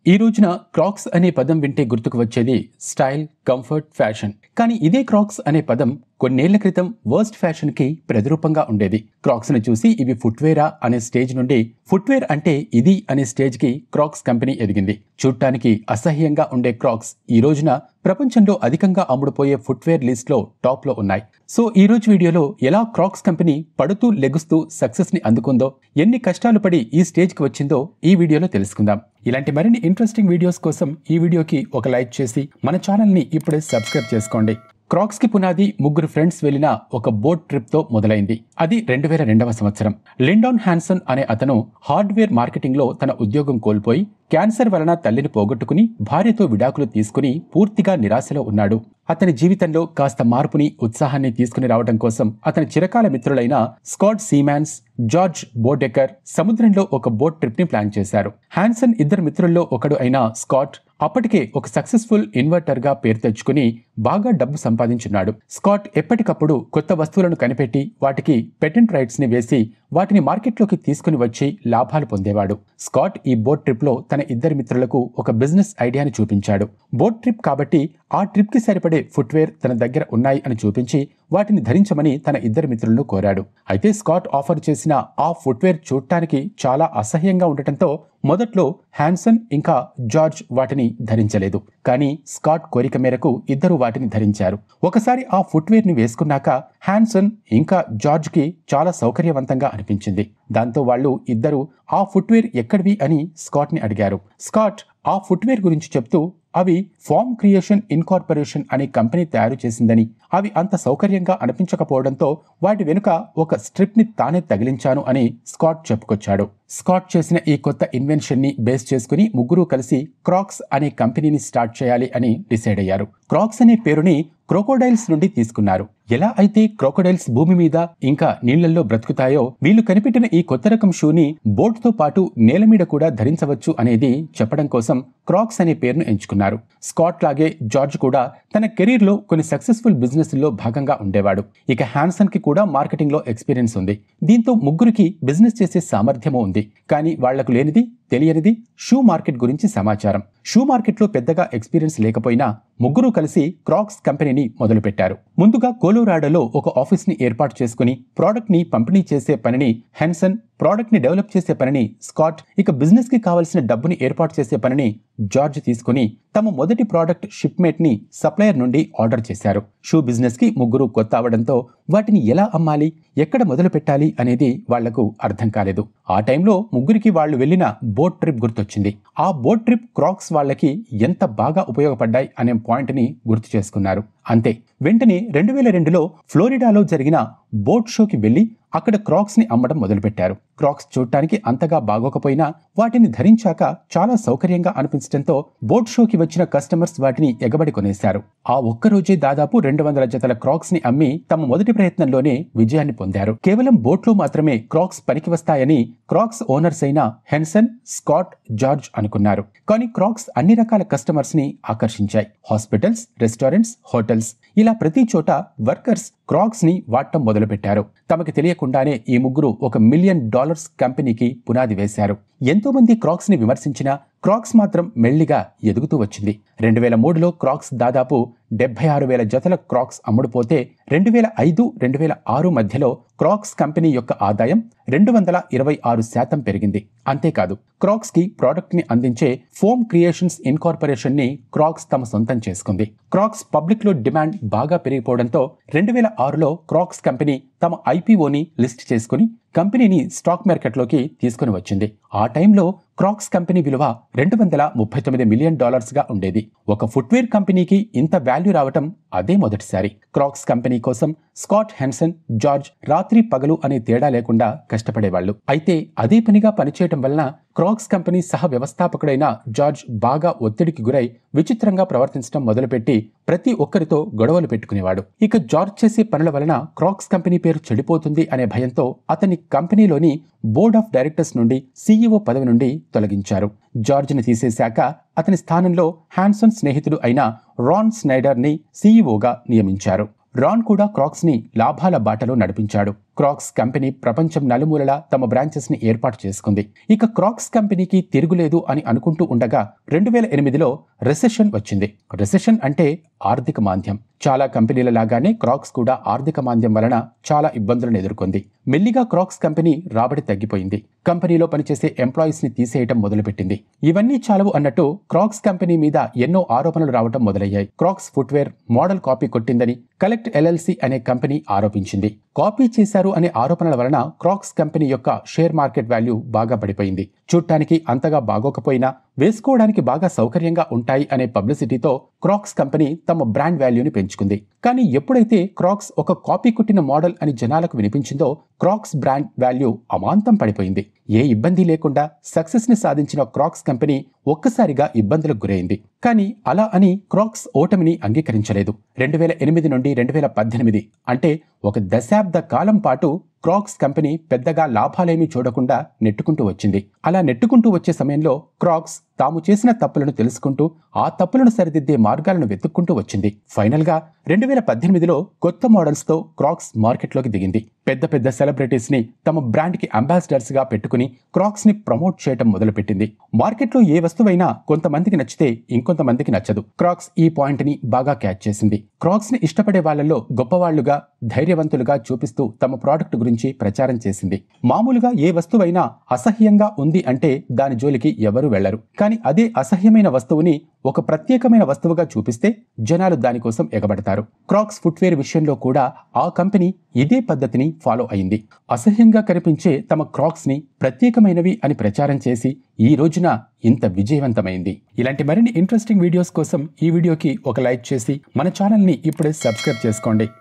ఈ రోజున క్రాక్స్ అనే పదం వింటే గుర్తుకు వచ్చేది స్టైల్ కంఫర్ట్ ఫ్యాషన్ కానీ ఇదే క్రాక్స్ అనే పదం కొన్నేళ్ల క్రితం వర్స్ట్ ఫ్యాషన్ కి ప్రతిరూపంగా ఉండేది క్రాక్స్ ను చూసి ఇవి ఫుట్వేరా అనే స్టేజ్ నుండి ఫుట్వేర్ అంటే ఇది అనే స్టేజ్ కి క్రాక్స్ కంపెనీ ఎదిగింది చూడటానికి అసహ్యంగా ఉండే క్రాక్స్ ఈ రోజున ప్రపంచంలో అధికంగా అమ్ముడుపోయే ఫుట్వేర్ లిస్ట్ లో టాప్ లో ఉన్నాయి సో ఈ రోజు వీడియోలో ఎలా క్రాక్స్ కంపెనీ పడుతూ లెగుస్తూ సక్సెస్ ని అందుకుందో ఎన్ని కష్టాలు పడి ఈ స్టేజ్ కి వచ్చిందో ఈ వీడియోలో తెలుసుకుందాం ఇలాంటి మరిన్ని ఇంట్రెస్టింగ్ వీడియోస్ కోసం ఈ వీడియోకి ఒక లైక్ చేసి మన ఛానల్ ని ఇప్పుడే సబ్స్క్రైబ్ చేసుకోండి క్రాక్స్ కి పునాది ముగ్గురు ఫ్రెండ్స్ వెళ్లిన ఒక బోట్ ట్రిప్ తో మొదలైంది అది రెండు వేల రెండవ సంవత్సరం లిండాన్ హ్యాన్సన్ అనే అతను హార్డ్వేర్ మార్కెటింగ్ లో తన ఉద్యోగం కోల్పోయి క్యాన్సర్ వలన తల్లిని పోగొట్టుకుని భార్యతో విడాకులు తీసుకుని పూర్తిగా నిరాశలో ఉన్నాడు అతని జీవితంలో కాస్త మార్పుని ఉత్సాహాన్ని తీసుకుని రావడం కోసం అతని చిరకాల మిత్రులైన స్కాట్ సీమాన్స్ జార్జ్ బోడెకర్ సముద్రంలో ఒక బోట్ ట్రిప్ ని ప్లాన్ చేశారు హ్యాన్సన్ ఇద్దరు మిత్రుల్లో ఒకడు అయిన స్కాట్ అప్పటికే ఒక సక్సెస్ఫుల్ ఇన్వర్టర్ గా పేరు తెచ్చుకుని బాగా డబ్బు సంపాదించున్నాడు స్కాట్ ఎప్పటికప్పుడు కొత్త వస్తువులను కనిపెట్టి వాటికి పెటెంట్ రైట్స్ ని వేసి వాటిని మార్కెట్లోకి తీసుకుని వచ్చి లాభాలు పొందేవాడు స్కాట్ ఈ బోట్ ట్రిప్ లో తన ఇద్దరి మిత్రులకు ఒక బిజినెస్ ఐడియాని చూపించాడు బోట్ ట్రిప్ కాబట్టి ఆ ట్రిప్ కి సరిపడే ఫుట్వేర్ తన దగ్గర ఉన్నాయి అని చూపించి వాటిని ధరించమని తన ఇద్దరు మిత్రులను కోరాడు అయితే స్కాట్ ఆఫర్ చేసిన ఆ ఫుట్వేర్ చూడటానికి చాలా అసహ్యంగా ఉండటంతో మొదట్లో హ్యాన్సన్ ఇంకా జార్జ్ వాటిని ధరించలేదు కానీ స్కాట్ కోరిక మేరకు ఇద్దరు వాటిని ధరించారు ఒకసారి ఆ ఫుట్వేర్ ని వేసుకున్నాక హ్యాన్సన్ ఇంకా జార్జ్ కి చాలా సౌకర్యవంతంగా అనిపించింది దాంతో వాళ్ళు ఇద్దరు ఆ ఫుట్వేర్ ఎక్కడివి అని స్కాట్ ని అడిగారు స్కాట్ ఆ ఫుట్వేర్ గురించి చెప్తూ అవి ఫామ్ క్రియేషన్ ఇన్కార్పొరేషన్ అనే కంపెనీ తయారు చేసిందని అవి అంత సౌకర్యంగా అనిపించకపోవడంతో వాటి వెనుక ఒక స్ట్రిప్ ని తానే తగిలించాను అని స్కాట్ చెప్పుకొచ్చాడు స్కాట్ చేసిన ఈ కొత్త ఇన్వెన్షన్ ని బేస్ చేసుకుని ముగ్గురు కలిసి క్రాక్స్ అనే కంపెనీని స్టార్ట్ చేయాలి అని డిసైడ్ అయ్యారు క్రాక్స్ అనే పేరుని క్రోకోడైల్స్ నుండి తీసుకున్నారు ఎలా అయితే క్రోకోడైల్స్ భూమి మీద ఇంకా నీళ్లలో బ్రతుకుతాయో వీళ్ళు కనిపెట్టిన ఈ కొత్త రకం షూని బోట్ తో పాటు నేల మీద కూడా ధరించవచ్చు అనేది చెప్పడం కోసం క్రాక్స్ అనే పేరును ఎంచుకున్నారు స్కాట్ లాగే జార్జ్ కూడా తన కెరీర్ లో కొన్ని సక్సెస్ఫుల్ బిజినెస్ లో భాగంగా ఉండేవాడు ఇక హ్యాన్సన్ కి కూడా మార్కెటింగ్ లో ఎక్స్పీరియన్స్ ఉంది దీంతో ముగ్గురికి బిజినెస్ చేసే సామర్థ్యము ఉంది కానీ వాళ్లకు లేనిది తెలియనిది షూ మార్కెట్ గురించి సమాచారం షూ మార్కెట్లో పెద్దగా ఎక్స్పీరియన్స్ లేకపోయినా ముగ్గురు కలిసి క్రాక్స్ కంపెనీని మొదలుపెట్టారు ముందుగా కోలోరాడోలో ఒక ఆఫీస్ ని ఏర్పాటు చేసుకుని ప్రోడక్ట్ ని పంపిణీ చేసే పనిని హెన్సన్ ప్రోడక్ట్ ని డెవలప్ చేసే పనిని స్కాట్ ఇక బిజినెస్ కి కావాల్సిన డబ్బుని ఏర్పాటు చేసే పనిని జార్జ్ తీసుకుని తమ మొదటి ప్రోడక్ట్ షిప్మెంట్ ని సప్లయర్ నుండి ఆర్డర్ చేశారు షూ బిజినెస్ కి ముగ్గురు కొత్త అవడంతో వాటిని ఎలా అమ్మాలి ఎక్కడ మొదలు పెట్టాలి అనేది వాళ్లకు అర్థం కాలేదు ఆ టైంలో ముగ్గురికి వాళ్ళు వెళ్లిన బోట్ ట్రిప్ గుర్తొచ్చింది ఆ బోట్ ట్రిప్ క్రాక్స్ వాళ్ళకి ఎంత బాగా ఉపయోగపడ్డాయి అనే పాయింట్ ని గుర్తు చేసుకున్నారు అంతే వెంటనే రెండు వేల రెండులో ఫ్లోరిడాలో జరిగిన బోట్ షోకి వెళ్లి అక్కడ క్రాక్స్ ని అమ్మడం మొదలుపెట్టారు క్రాక్స్ చూడటానికి అంతగా బాగోకపోయినా వాటిని ధరించాక చాలా సౌకర్యంగా అనిపించడంతో బోట్ షోకి వచ్చిన కస్టమర్స్ వాటిని ఎగబడి కొనేశారు ఆ ఒక్కరోజే దాదాపు రెండు వందల జతల క్రాక్స్ ని అమ్మి తమ మొదటి ప్రయత్నంలోనే విజయాన్ని పొందారు కేవలం బోట్లో మాత్రమే క్రాక్స్ పనికి వస్తాయని క్రాక్స్ ఓనర్స్ అయిన హెన్సన్ స్కాట్ జార్జ్ అనుకున్నారు కానీ క్రాక్స్ అన్ని రకాల కస్టమర్స్ ని ఆకర్షించాయి హాస్పిటల్స్ రెస్టారెంట్స్ హోటల్స్ ఇలా ప్రతి చోట వర్కర్స్ క్రాక్స్ ని వాడటం మొదలుపెట్టారు తమకి తెలియకుండానే ఈ ముగ్గురు ఒక మిలియన్ డాలర్స్ కంపెనీకి పునాది వేశారు ఎంతో మంది క్రాక్స్ ని విమర్శించినా క్రాక్స్ మాత్రం మెల్లిగా ఎదుగుతూ వచ్చింది రెండు వేల మూడులో క్రాక్స్ దాదాపు డెబ్బై ఆరు వేల జతల క్రాక్స్ అమ్ముడుపోతే రెండు వేల ఐదు రెండు వేల ఆరు మధ్యలో క్రాక్స్ కంపెనీ యొక్క ఆదాయం రెండు వందల ఇరవై ఆరు శాతం పెరిగింది అంతేకాదు క్రాక్స్ కి ప్రోడక్ట్ ని అందించే ఫోమ్ క్రియేషన్స్ ఇన్కార్పొరేషన్ ని క్రాక్స్ తమ సొంతం చేసుకుంది క్రాక్స్ పబ్లిక్ లో డిమాండ్ బాగా పెరిగిపోవడంతో రెండు వేల ఆరులో క్రాక్స్ కంపెనీ తమ ఐపీఓని లిస్ట్ చేసుకుని కంపెనీని స్టాక్ మార్కెట్లోకి తీసుకుని వచ్చింది ఆ టైంలో క్రాక్స్ కంపెనీ విలువ రెండు వందల ముప్పై తొమ్మిది మిలియన్ డాలర్స్ గా ఉండేది ఒక ఫుట్వేర్ కంపెనీకి ఇంత వాల్యూ రావటం అదే మొదటిసారి క్రాక్స్ కంపెనీ కోసం స్కాట్ హెన్సన్ జార్జ్ రాత్రి పగలు అనే తేడా లేకుండా కష్టపడేవాళ్లు అయితే అదే పనిగా పనిచేయటం వలన క్రాక్స్ కంపెనీ సహ వ్యవస్థాపకుడైన జార్జ్ బాగా ఒత్తిడికి గురై విచిత్రంగా ప్రవర్తించడం మొదలుపెట్టి ప్రతి ఒక్కరితో గొడవలు పెట్టుకునేవాడు ఇక జార్జ్ చేసే పనుల వలన క్రాక్స్ కంపెనీ పేరు చెడిపోతుంది అనే భయంతో అతని కంపెనీలోని బోర్డ్ ఆఫ్ డైరెక్టర్స్ నుండి సీఈఓ పదవి నుండి తొలగించారు జార్జ్ని తీసేశాక అతని స్థానంలో హ్యాన్సన్ స్నేహితుడు అయిన రాన్ స్నైడర్ ని సీఈఓగా నియమించారు రాన్ కూడా క్రాక్స్ ని లాభాల బాటలో నడిపించాడు క్రాక్స్ కంపెనీ ప్రపంచం నలుమూలలా తమ బ్రాంచెస్ ని ఏర్పాటు చేసుకుంది ఇక క్రాక్స్ కంపెనీకి తిరుగులేదు అని అనుకుంటూ ఉండగా రెండు వేల ఎనిమిదిలో రెసెషన్ వచ్చింది రెసెషన్ అంటే ఆర్థిక మాంద్యం చాలా కంపెనీల లాగానే క్రాక్స్ కూడా ఆర్థిక మాంద్యం వలన చాలా ఇబ్బందులను ఎదుర్కొంది మెల్లిగా క్రాక్స్ కంపెనీ రాబడి తగ్గిపోయింది కంపెనీలో పనిచేసే ఎంప్లాయీస్ ని తీసేయటం మొదలుపెట్టింది ఇవన్నీ చాలవు అన్నట్టు క్రాక్స్ కంపెనీ మీద ఎన్నో ఆరోపణలు రావటం మొదలయ్యాయి క్రాక్స్ ఫుట్వేర్ మోడల్ కాపీ కొట్టిందని కలెక్ట్ ఎల్ఎల్సి అనే కంపెనీ ఆరోపించింది కాపీ చేశారు అనే ఆరోపణల వలన క్రాక్స్ కంపెనీ యొక్క షేర్ మార్కెట్ వాల్యూ బాగా పడిపోయింది చూడటానికి అంతగా బాగోకపోయినా వేసుకోవడానికి బాగా సౌకర్యంగా ఉంటాయి అనే పబ్లిసిటీతో క్రాక్స్ కంపెనీ తమ బ్రాండ్ వాల్యూని పెంచుకుంది కానీ ఎప్పుడైతే క్రాక్స్ ఒక కాపీ కొట్టిన మోడల్ అని జనాలకు వినిపించిందో క్రాక్స్ బ్రాండ్ వాల్యూ అమాంతం పడిపోయింది ఏ ఇబ్బంది లేకుండా సక్సెస్ ని సాధించిన క్రాక్స్ కంపెనీ ఒక్కసారిగా ఇబ్బందులకు గురైంది కానీ అలా అని క్రాక్స్ ఓటమిని అంగీకరించలేదు రెండు వేల ఎనిమిది నుండి రెండు వేల పద్దెనిమిది అంటే ఒక దశాబ్ద కాలం పాటు క్రాక్స్ కంపెనీ పెద్దగా లాభాలేమీ చూడకుండా నెట్టుకుంటూ వచ్చింది అలా నెట్టుకుంటూ వచ్చే సమయంలో క్రాక్స్ తాము చేసిన తప్పులను తెలుసుకుంటూ ఆ తప్పులను సరిదిద్దే మార్గాలను వెతుక్కుంటూ వచ్చింది ఫైనల్ గా రెండు వేల పద్దెనిమిదిలో కొత్త మోడల్స్ తో క్రాక్స్ మార్కెట్లోకి దిగింది పెద్ద పెద్ద సెలబ్రిటీస్ ని తమ బ్రాండ్ కి అంబాసిడర్స్ గా పెట్టుకుని క్రాక్స్ ని ప్రమోట్ చేయటం మొదలుపెట్టింది మార్కెట్లో ఏ వస్తువైనా కొంతమందికి నచ్చితే ఇంకొంతమందికి నచ్చదు క్రాక్స్ ఈ పాయింట్ ని బాగా క్యాచ్ చేసింది క్రాక్స్ ని ఇష్టపడే వాళ్ళల్లో గొప్పవాళ్లుగా ధైర్యవంతులుగా చూపిస్తూ తమ ప్రోడక్ట్ గురించి ప్రచారం చేసింది మామూలుగా ఏ వస్తువైనా అసహ్యంగా ఉంది అంటే దాని జోలికి ఎవరు వెళ్లరు కానీ అదే అసహ్యమైన వస్తువుని ఒక ప్రత్యేకమైన వస్తువుగా చూపిస్తే జనాలు దానికోసం ఎగబడతారు క్రాక్స్ ఫుట్వేర్ విషయంలో కూడా ఆ కంపెనీ ఇదే పద్ధతిని ఫాలో అయింది అసహ్యంగా కనిపించే తమ క్రాక్స్ ని ప్రత్యేకమైనవి అని ప్రచారం చేసి ఈ రోజున ఇంత విజయవంతమైంది ఇలాంటి మరిన్ని ఇంట్రెస్టింగ్ వీడియోస్ కోసం ఈ వీడియోకి ఒక లైక్ చేసి మన ఛానల్ని ఇప్పుడే సబ్స్క్రైబ్ చేసుకోండి